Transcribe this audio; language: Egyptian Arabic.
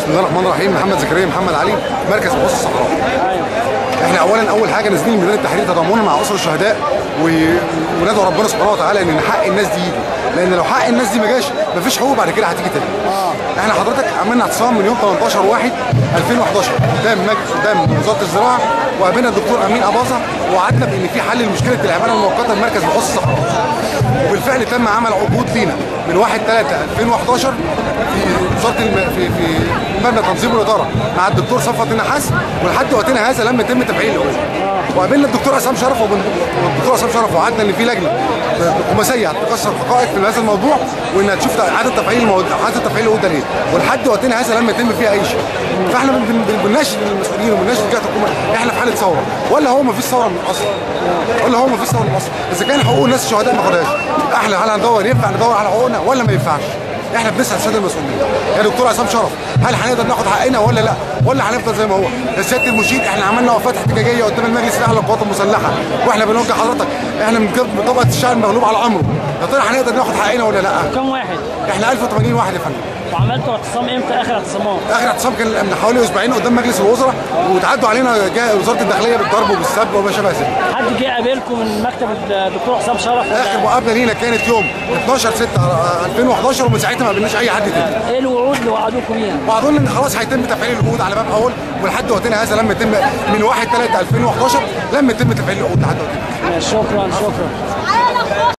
بسم الله الرحمن الرحيم محمد زكريا محمد علي مركز بحوث الصحراء ايوه احنا اولا اول حاجه نازلين ميدان التحرير تضامنا مع اسر الشهداء و... وندعو ربنا سبحانه وتعالى ان حق الناس دي يجي لان لو حق الناس دي ما جاش مفيش حقوق بعد كده هتيجي تاني احنا حضرتك عملنا اعتصام من يوم 18 1 2011 قدام مجلس قدام وزاره الزراعه وقابلنا الدكتور امين اباظه ووعدنا بان في حل لمشكله العماله المؤقته لمركز بحوث الصحراء وبالفعل تم عمل عقود لينا من 1 3 2011 في وزاره الم... في في مبنى تنظيم الاداره مع الدكتور صفوت النحاس ولحد وقتنا هذا لم يتم تفعيل العقود وقابلنا الدكتور عصام شرف وبن- والدكتور عصام شرف وعدنا ان في لجنه خماسيه هتكسر الحقائق في هذا الموضوع وانها تشوف اعاده تفعيل الموضوع اعاده تفعيل العقود ده ليه ولحد وقتنا هذا لم يتم فيها اي شيء فاحنا بن- بن- بنناشد المسؤولين وبنناشد جهه الحكومه احنا في حاله ثوره ولا هو ما فيش ثوره من الاصل ولا هو ما فيش ثوره من الاصل اذا كان حقوق الناس الشهداء ما خدهاش احنا هل هندور ينفع ندور على حقوقنا ولا ما ينفعش احنا بنسال الساده المسؤولين يا دكتور عصام شرف هل هنقدر ناخد حقنا ولا لا ولا هنفضل زي ما هو يا سياده المشير احنا عملنا وقفات احتجاجيه قدام المجلس الاعلى للقوات المسلحه واحنا بنوجه حضرتك احنا من من طبقه الشعب المغلوب على امره يا ترى هنقدر ناخد حقنا ولا لا كم واحد احنا 1080 واحد يا فندم وعملتوا اعتصام امتى اخر اعتصامات اخر اعتصام كان من حوالي اسبوعين قدام مجلس الوزراء وتعدوا علينا جا- وزاره الداخليه بالضرب وبالسب وما شابه ذلك حد جه قابلكم من مكتب الدكتور حسام شرف اخر ولا مقابله لينا كانت يوم 12 6 2011 ومن ساعتها ما قابلناش اي حد تاني ايه الوعود اللي وعدوكم بيها وعدونا ان خلاص هيتم تفعيل العقود على باب اول ولحد وقتنا هذا لم يتم من 1 3 2011 لم يتم تفعيل العقود لحد وقتنا شكرا شكرا